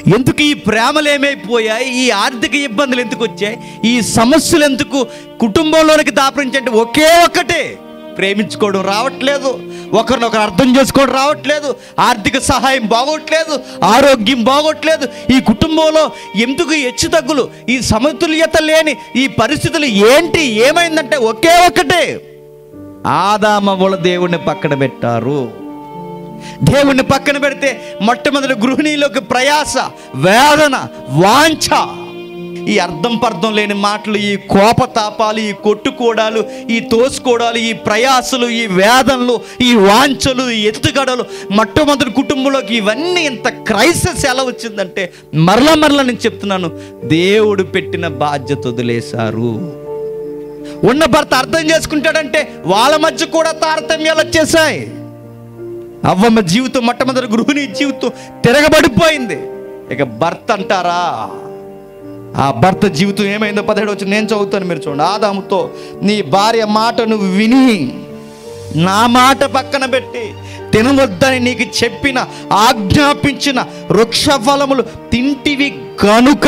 ఎందుకు ఈ ప్రేమలు ఏమైపోయాయి ఈ ఆర్థిక ఇబ్బందులు ఎందుకు వచ్చాయి ఈ సమస్యలు ఎందుకు కుటుంబంలోనికి దాపరించంటే ఒకే ఒక్కటే ప్రేమించుకోవడం రావట్లేదు ఒకరినొకరు అర్థం చేసుకోవడం రావట్లేదు ఆర్థిక సహాయం బాగోట్లేదు ఆరోగ్యం బాగోట్లేదు ఈ కుటుంబంలో ఎందుకు హెచ్చు తగ్గులు ఈ సమతుల్యత లేని ఈ పరిస్థితులు ఏంటి ఏమైందంటే ఒకే ఒక్కటే ఆదామవుల దేవుణ్ణి పక్కన పెట్టారు దేవుణ్ణి పక్కన పెడితే మొట్టమొదటి గృహిణీలోకి ప్రయాస వేదన వాంఛ ఈ అర్థం పర్థం లేని మాటలు ఈ కోపతాపాలు ఈ కొట్టుకోడాలు ఈ తోసుకోడాలు ఈ ప్రయాసలు ఈ వేదనలు ఈ వాంఛలు ఈ ఎత్తుగడలు మొట్టమొదటి కుటుంబంలోకి ఇవన్నీ ఇంత క్రైసిస్ ఎలా వచ్చిందంటే మరల మరల నేను చెప్తున్నాను దేవుడు పెట్టిన బాధ్యత వదిలేశారు ఉన్న భర్త అర్థం చేసుకుంటాడంటే వాళ్ళ మధ్య కూడా తారతమ్యాలు వచ్చేసాయి అవ్వమ్మ జీవితం మొట్టమొదటి గృహిణి జీవితం తిరగబడిపోయింది ఇక భర్త అంటారా ఆ భర్త జీవితం ఏమైందో పదిహేడు వచ్చి నేను చదువుతాను మీరు చూడండి ఆదాముతో నీ భార్య మాటను విని నా మాట పక్కన పెట్టి తినవద్దని నీకు చెప్పిన ఆజ్ఞాపించిన వృక్ష ఫలములు తింటివి గనుక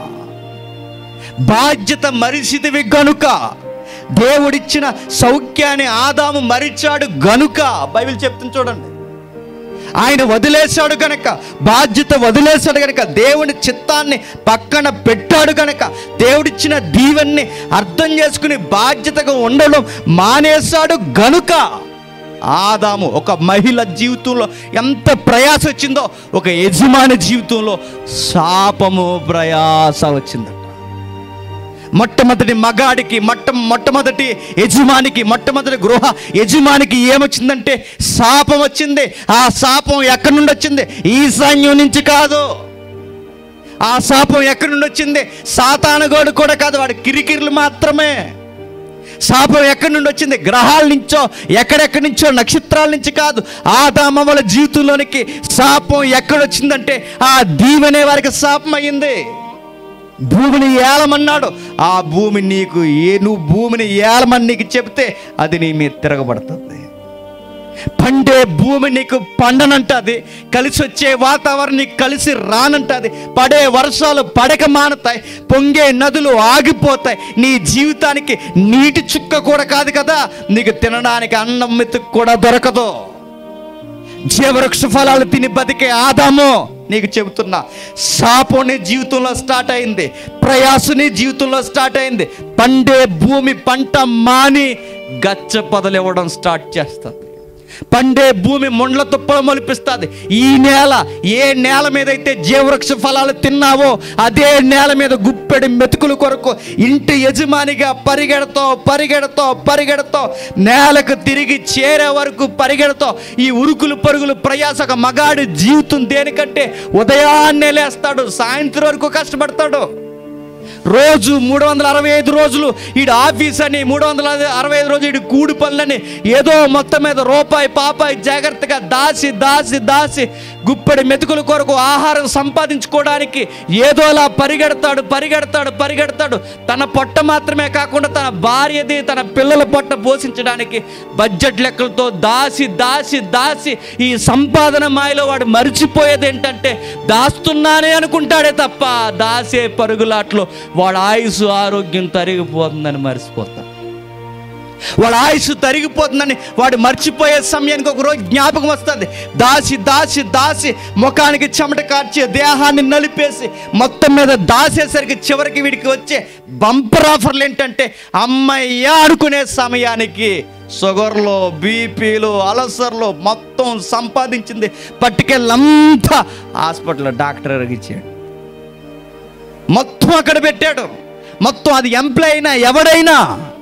బాధ్యత మరిసిదివి గనుక దేవుడిచ్చిన సౌఖ్యాన్ని ఆదాము మరిచాడు గనుక బైబిల్ చెప్తుంది చూడండి ఆయన వదిలేశాడు గనక బాధ్యత వదిలేశాడు గనక దేవుని చిత్తాన్ని పక్కన పెట్టాడు గనక దేవుడిచ్చిన దీవెన్ని అర్థం చేసుకుని బాధ్యతగా ఉండడం మానేశాడు గనుక ఆదాము ఒక మహిళ జీవితంలో ఎంత ప్రయాస వచ్చిందో ఒక యజమాని జీవితంలో శాపము ప్రయాస వచ్చిందట మొట్టమొదటి మగాడికి మొట్ట మొట్టమొదటి యజమానికి మొట్టమొదటి గృహ యజమానికి ఏమొచ్చిందంటే శాపం వచ్చింది ఆ శాపం ఎక్కడి నుండి వచ్చింది ఈశాన్యం నుంచి కాదు ఆ శాపం ఎక్కడి నుండి వచ్చింది సాతానగోడు కూడా కాదు వాడి కిరికిరులు మాత్రమే శాపం ఎక్కడి నుండి వచ్చింది గ్రహాల నుంచో ఎక్కడెక్కడి నుంచో నక్షత్రాల నుంచి కాదు ఆదామముల జీవితంలోనికి శాపం ఎక్కడొచ్చిందంటే ఆ దీవెనే వారికి శాపం అయ్యింది భూమిని ఏలమన్నాడు ఆ భూమి నీకు ఏ నువ్వు భూమిని ఏలమని నీకు చెప్తే అది నీ మీద తిరగబడుతుంది పండే భూమి నీకు పండనంటది కలిసి వచ్చే వాతావరణం నీకు కలిసి రానంటది పడే వర్షాలు పడక మానుతాయి పొంగే నదులు ఆగిపోతాయి నీ జీవితానికి నీటి చుక్క కూడా కాదు కదా నీకు తినడానికి అన్నం మెతుకు కూడా దొరకదు జీవవృక్ష ఫలాలు తిని బతికే ఆదాము నీకు చెబుతున్నా శాపం నీ జీవితంలో స్టార్ట్ అయింది ప్రయాస నీ జీవితంలో స్టార్ట్ అయింది పండే భూమి పంట మాని గచ్చ పొదలు ఇవ్వడం స్టార్ట్ చేస్తుంది పండే భూమి ముండ్ల తుప్పలు మొలిపిస్తుంది ఈ నేల ఏ నేల మీద అయితే జీవవృక్ష ఫలాలు తిన్నావో అదే నేల మీద గుప్పెడి మెతుకుల కొరకు ఇంటి యజమానిగా పరిగెడతో పరిగెడతో పరిగెడతో నేలకు తిరిగి చేరే వరకు పరిగెడతో ఈ ఉరుకులు పరుగులు ప్రయాస ఒక మగాడి జీవితం దేనికంటే ఉదయాన్నే లేస్తాడు సాయంత్రం వరకు కష్టపడతాడు రోజు మూడు వందల అరవై ఐదు రోజులు ఈడు ఆఫీస్ అని మూడు వందల అరవై ఐదు రోజులు ఈడు కూడి పనులని ఏదో మొత్తం మీద రూపాయి పాపాయి జాగ్రత్తగా దాసి దాసి దాసి గుప్పెడి మెతుకుల కొరకు ఆహారం సంపాదించుకోవడానికి ఏదోలా పరిగెడతాడు పరిగెడతాడు పరిగెడతాడు తన పొట్ట మాత్రమే కాకుండా తన భార్యది తన పిల్లల పొట్ట పోషించడానికి బడ్జెట్ లెక్కలతో దాసి దాసి దాసి ఈ సంపాదన మాయలో వాడు మరిచిపోయేది ఏంటంటే దాస్తున్నానే అనుకుంటాడే తప్ప దాసే పరుగులాట్లో వాడు ఆయుసు ఆరోగ్యం తరిగిపోతుందని మర్చిపోతాడు వాడు ఆయుష్ తరిగిపోతుందని వాడు మర్చిపోయే సమయానికి ఒక రోజు జ్ఞాపకం వస్తుంది దాసి దాసి దాసి ముఖానికి చెమట కార్చి దేహాన్ని నలిపేసి మొత్తం మీద దాసేసరికి చివరికి వీడికి వచ్చే బంపర్ ఆఫర్లు ఏంటంటే అమ్మయ్య అనుకునే సమయానికి షుగర్లో బీపీలు అలసర్లు మొత్తం సంపాదించింది పట్టుకెళ్ళంతా హాస్పిటల్లో డాక్టర్ ఇచ్చాడు మొత్తం అక్కడ పెట్టాడు మొత్తం అది ఎంప్లాయ్ అయినా ఎవడైనా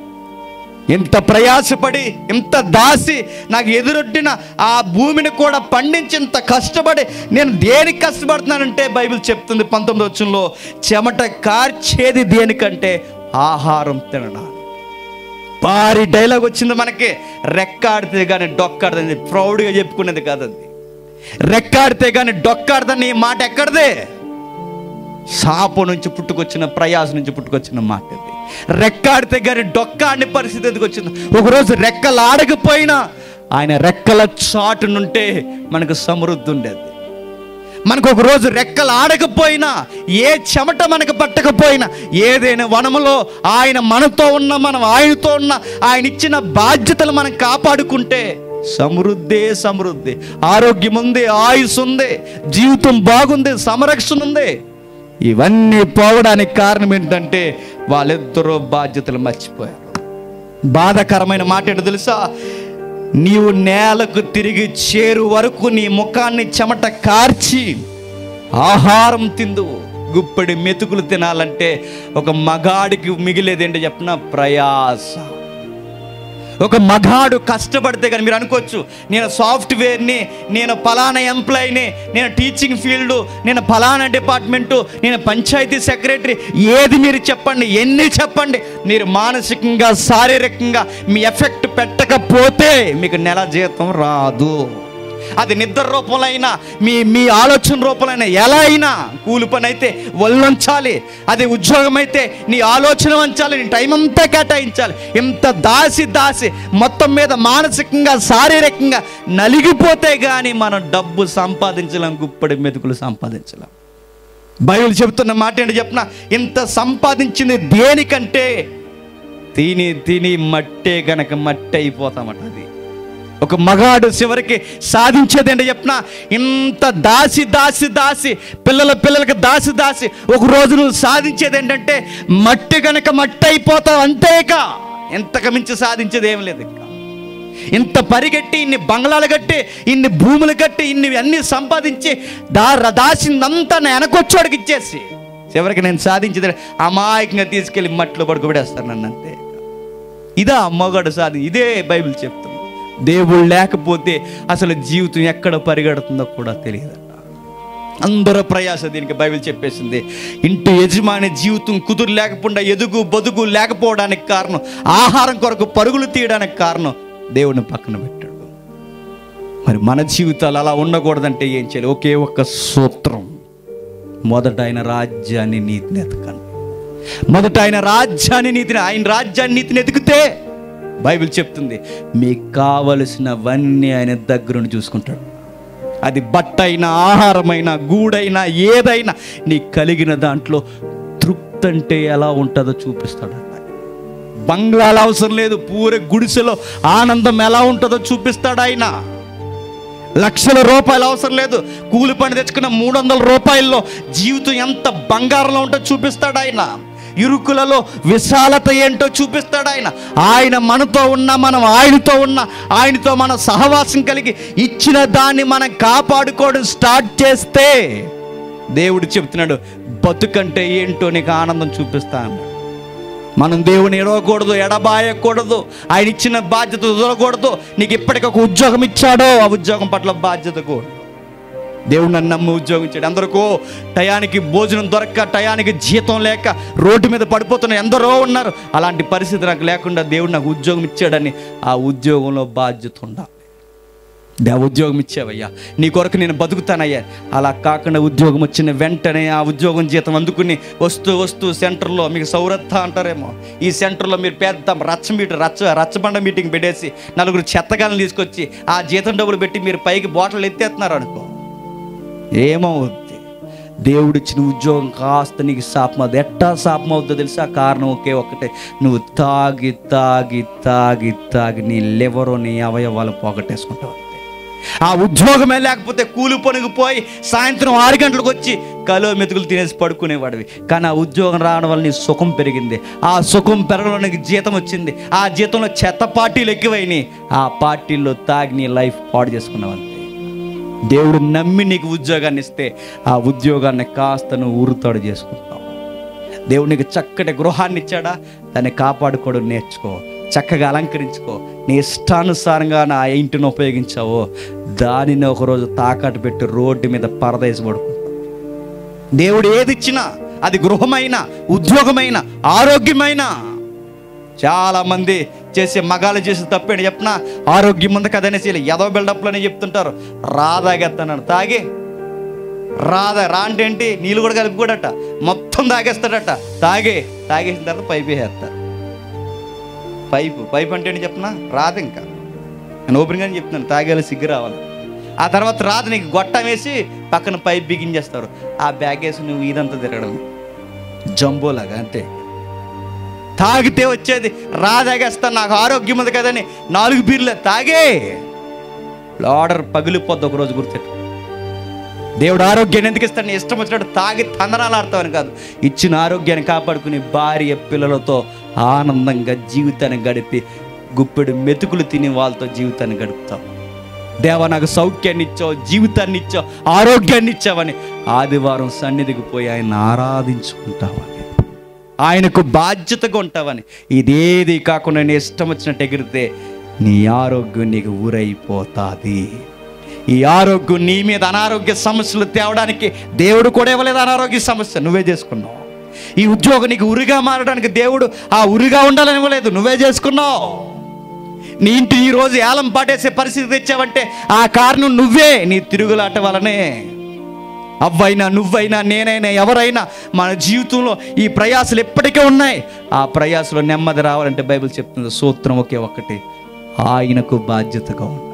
ఎంత ప్రయాసపడి ఎంత దాసి నాకు ఎదురొడ్డిన ఆ భూమిని కూడా పండించి ఇంత కష్టపడి నేను దేనికి కష్టపడుతున్నానంటే బైబిల్ చెప్తుంది పంతొమ్మిది వచ్చంలో చెమట కార్చేది దేనికంటే ఆహారం తినడానికి భారీ డైలాగ్ వచ్చింది మనకి రెక్కాడితే కానీ డొక్కాడదని ప్రౌడ్గా చెప్పుకునేది కాదండి రెక్కాడితే కానీ డొక్కాడదని ఈ మాట ఎక్కడదే శాపం నుంచి పుట్టుకొచ్చిన ప్రయాస నుంచి పుట్టుకొచ్చిన మాట ఇది రెక్కాడితే కానీ డొక్కాడిని పరిస్థితి ఎందుకు వచ్చింది ఒకరోజు రెక్కలు ఆడకపోయినా ఆయన రెక్కల చాటు నుంటే మనకు సమృద్ధి ఉండేది మనకు ఒక రోజు రెక్కలు ఆడకపోయినా ఏ చెమట మనకు పట్టకపోయినా ఏదైనా వనములో ఆయన మనతో ఉన్న మనం ఆయనతో ఉన్న ఆయన ఇచ్చిన బాధ్యతలు మనం కాపాడుకుంటే సమృద్ధే సమృద్ధి ఆరోగ్యం ఉంది ఆయుస్ ఉంది జీవితం బాగుంది సంరక్షణ ఉంది ఇవన్నీ పోవడానికి కారణం ఏంటంటే వాళ్ళిద్దరూ బాధ్యతలు మర్చిపోయారు బాధాకరమైన మాట ఏంటో తెలుసా నీవు నేలకు తిరిగి చేరు వరకు నీ ముఖాన్ని చెమట కార్చి ఆహారం తిందువు గుప్పడి మెతుకులు తినాలంటే ఒక మగాడికి మిగిలేదేంటి చెప్పిన ప్రయాస ఒక మగాడు కష్టపడితే కానీ మీరు అనుకోవచ్చు నేను సాఫ్ట్వేర్ని నేను ఫలానా ఎంప్లాయీని నేను టీచింగ్ ఫీల్డ్ నేను ఫలానా డిపార్ట్మెంటు నేను పంచాయతీ సెక్రటరీ ఏది మీరు చెప్పండి ఎన్ని చెప్పండి మీరు మానసికంగా శారీరకంగా మీ ఎఫెక్ట్ పెట్టకపోతే మీకు నెల జీతం రాదు అది నిద్ర రూపంలో అయినా మీ మీ ఆలోచన రూపంలో అయినా ఎలా అయినా కూలి పని అయితే ఒళ్ళొంచాలి అది ఉద్యోగం అయితే నీ ఆలోచన వంచాలి నీ టైం అంతా కేటాయించాలి ఇంత దాసి దాసి మొత్తం మీద మానసికంగా శారీరకంగా నలిగిపోతే కానీ మనం డబ్బు సంపాదించలేం గుప్పడి మెతుకులు సంపాదించలేం బైబిల్ చెబుతున్న మాట ఏంటి చెప్పిన ఇంత సంపాదించింది దేనికంటే తిని తిని మట్టే గనక మట్టి అయిపోతామట అది ఒక మగాడు చివరికి సాధించేది ఏంటో చెప్పిన ఇంత దాసి దాసి దాసి పిల్లల పిల్లలకి దాసి దాసి ఒక రోజు నువ్వు సాధించేది ఏంటంటే మట్టి గనక మట్టి అయిపోతావు అంతేక ఇంతకు మించి సాధించేది ఏం లేదు ఇంకా ఇంత పరిగెట్టి ఇన్ని బంగ్లాలు కట్టి ఇన్ని భూములు కట్టి ఇన్ని అన్ని సంపాదించి దా దాసిందంతా నా వెనకొచ్చోడికి ఇచ్చేసి చివరికి నేను సాధించేది అమాయకంగా తీసుకెళ్ళి మట్టిలో పడుకోబెడేస్తాను నన్ను అంతే ఇదా మగడు సాధి ఇదే బైబిల్ చెప్తుంది దేవుడు లేకపోతే అసలు జీవితం ఎక్కడ పరిగెడుతుందో కూడా తెలియదట అందరూ ప్రయాస దీనికి బైబిల్ చెప్పేసింది ఇంటి యజమాని జీవితం కుదురు లేకుండా ఎదుగు బతుకు లేకపోవడానికి కారణం ఆహారం కొరకు పరుగులు తీయడానికి కారణం దేవుడిని పక్కన పెట్టాడు మరి మన జీవితాలు అలా ఉండకూడదంటే ఏం చేయాలి ఒకే ఒక్క సూత్రం మొదట ఆయన రాజ్యాన్ని నీతిని ఎతకండి మొదట ఆయన రాజ్యాన్ని నీతిని ఆయన రాజ్యాన్ని నీతిని ఎతికితే బైబిల్ చెప్తుంది మీకు కావలసినవన్నీ ఆయన దగ్గరుండి చూసుకుంటాడు అది బట్ట అయినా ఆహారమైనా గూడైనా ఏదైనా నీకు కలిగిన దాంట్లో తృప్తి అంటే ఎలా ఉంటుందో చూపిస్తాడు బంగ్లాలు అవసరం లేదు పూరే గుడిసెలో ఆనందం ఎలా ఉంటుందో చూపిస్తాడు ఆయన లక్షల రూపాయలు అవసరం లేదు కూలి పని తెచ్చుకున్న మూడు వందల రూపాయల్లో జీవితం ఎంత బంగారంలో ఉంటుందో చూపిస్తాడు ఆయన ఇరుకులలో విశాలత ఏంటో చూపిస్తాడు ఆయన ఆయన మనతో ఉన్న మనం ఆయనతో ఉన్న ఆయనతో మన సహవాసం కలిగి ఇచ్చిన దాన్ని మనం కాపాడుకోవడం స్టార్ట్ చేస్తే దేవుడు చెప్తున్నాడు బతుకంటే ఏంటో నీకు ఆనందం చూపిస్తా అన్నాడు మనం దేవుని ఎడవకూడదు ఎడబాయకూడదు ఆయన ఇచ్చిన బాధ్యత వదలకూడదు నీకు ఇప్పటికి ఒక ఉద్యోగం ఇచ్చాడో ఆ ఉద్యోగం పట్ల బాధ్యత కూడా దేవుడు నన్ను నమ్మి ఉద్యోగం ఇచ్చాడు ఎందరికో టయానికి భోజనం దొరక్క టయానికి జీతం లేక రోడ్డు మీద పడిపోతున్న ఎందరో ఉన్నారు అలాంటి పరిస్థితి నాకు లేకుండా దేవుడు నాకు ఉద్యోగం ఇచ్చాడని ఆ ఉద్యోగంలో బాధ్యత ఉండాలి దేవ ఉద్యోగం ఇచ్చావయ్యా నీ కొరకు నేను బతుకుతానయ్యా అలా కాకుండా ఉద్యోగం వచ్చిన వెంటనే ఆ ఉద్యోగం జీతం అందుకుని వస్తూ వస్తూ సెంటర్లో మీకు సౌరత్త అంటారేమో ఈ సెంటర్లో మీరు పెద్ద రచ్చ మీటర్ రచ్చ రచ్చబండ మీటింగ్ పెట్టేసి నలుగురు చెత్తగాలను తీసుకొచ్చి ఆ జీతం డబ్బులు పెట్టి మీరు పైకి బాటలు ఎత్తేస్తున్నారు అనుకో ఏమవుద్ది దేవుడిచ్చిన ఉద్యోగం కాస్త నీకు శాపం అవుతుంది ఎట్టా శాపం అవుతుందో తెలుసా కారణం ఒకే ఒక్కటే నువ్వు తాగి తాగి తాగి తాగి నీ లివరు నీ అవయవాలు పోగొట్టేసుకుంటావు అంతే. ఆ ఉద్యోగమే లేకపోతే కూలి పనికి పోయి సాయంత్రం ఆరు గంటలకు వచ్చి కలో మెతుకులు తినేసి పడుకునేవాడివి కానీ ఆ ఉద్యోగం రావడం వల్ల నీ సుఖం పెరిగింది ఆ సుఖం పెరగడం నీకు జీతం వచ్చింది ఆ జీతంలో చెత్త పార్టీలు ఎక్కువైనాయి ఆ పార్టీల్లో తాగి నీ లైఫ్ పాడు చేసుకున్నావు అంతే దేవుడు నమ్మి నీకు ఉద్యోగాన్ని ఇస్తే ఆ ఉద్యోగాన్ని కాస్త నువ్వు ఊరుతాడు చేసుకుంటావు దేవుడు నీకు చక్కటి గృహాన్ని ఇచ్చాడా దాన్ని కాపాడుకోవడం నేర్చుకో చక్కగా అలంకరించుకో నీ ఇష్టానుసారంగా నా ఇంటిని ఉపయోగించావో దానిని ఒకరోజు తాకట్టు పెట్టి రోడ్డు మీద పరదేసి పడుకుంటావు దేవుడు ఏది ఇచ్చినా అది గృహమైన ఉద్యోగమైన ఆరోగ్యమైన చాలా మంది చేసే మగాళ్ళు చేసే తప్పేంటి చెప్పిన ఆరోగ్యం ఉంది కదనేసి ఎదో బిల్డప్లోనే చెప్తుంటారు రాదాగేస్తానని తాగి రాదా రా అంటే ఏంటి నీళ్ళు కూడా కలుపుకోడట మొత్తం తాగేస్తాడట తాగే తాగేసిన తర్వాత పైపు వేసేస్తారు పైపు పైపు అంటే ఏంటి చెప్పిన రాదు ఇంకా నేను ఓపెన్గానే చెప్తున్నాను తాగేలా సిగ్గు రావాలి ఆ తర్వాత రాదు నీకు గొట్టం వేసి పక్కన పైప్ బిగించేస్తారు ఆ బ్యాగ్ వేసి నువ్వు ఇదంతా తిరగడం జంబోలాగా అంతే తాగితే వచ్చేది రా తాగేస్తా నాకు ఆరోగ్యం ఉంది కదని నాలుగు బీర్లే తాగే ఆర్డర్ పగిలిపోద్ది ఒకరోజు గుర్తెట్టు దేవుడు ఆరోగ్యాన్ని ఎందుకు ఇస్తాడు నీ ఇష్టం వచ్చినట్టు తాగి తందనాలు ఆడతావని కాదు ఇచ్చిన ఆరోగ్యాన్ని కాపాడుకుని భార్య పిల్లలతో ఆనందంగా జీవితాన్ని గడిపి గుప్పెడు మెతుకులు తిని వాళ్ళతో జీవితాన్ని గడుపుతావు దేవ నాకు సౌఖ్యాన్ని ఇచ్చావు జీవితాన్ని ఇచ్చావు ఆరోగ్యాన్ని ఇచ్చావని ఆదివారం సన్నిధికి పోయి ఆయన ఆరాధించుకుంటావని ఆయనకు బాధ్యతగా ఉంటావని ఇదేది కాకుండా నీ ఇష్టం వచ్చినట్టు ఎగిరితే నీ ఆరోగ్యం నీకు ఊరైపోతాది ఈ ఆరోగ్యం నీ మీద అనారోగ్య సమస్యలు తేవడానికి దేవుడు కూడా ఇవ్వలేదు అనారోగ్య సమస్య నువ్వే చేసుకున్నావు ఈ ఉద్యోగం నీకు ఉరిగా మారడానికి దేవుడు ఆ ఉరిగా ఉండాలని ఇవ్వలేదు నువ్వే చేసుకున్నావు నీ ఇంటి ఈ రోజు ఏలం పాటేసే పరిస్థితి తెచ్చావంటే ఆ కారణం నువ్వే నీ తిరుగులాట వలనే అవ్వైనా నువ్వైనా నేనైనా ఎవరైనా మన జీవితంలో ఈ ప్రయాసలు ఎప్పటికీ ఉన్నాయి ఆ ప్రయాసలో నెమ్మది రావాలంటే బైబిల్ చెప్తుంది సూత్రం ఒకే ఒక్కటి ఆయనకు బాధ్యతగా ఉంటుంది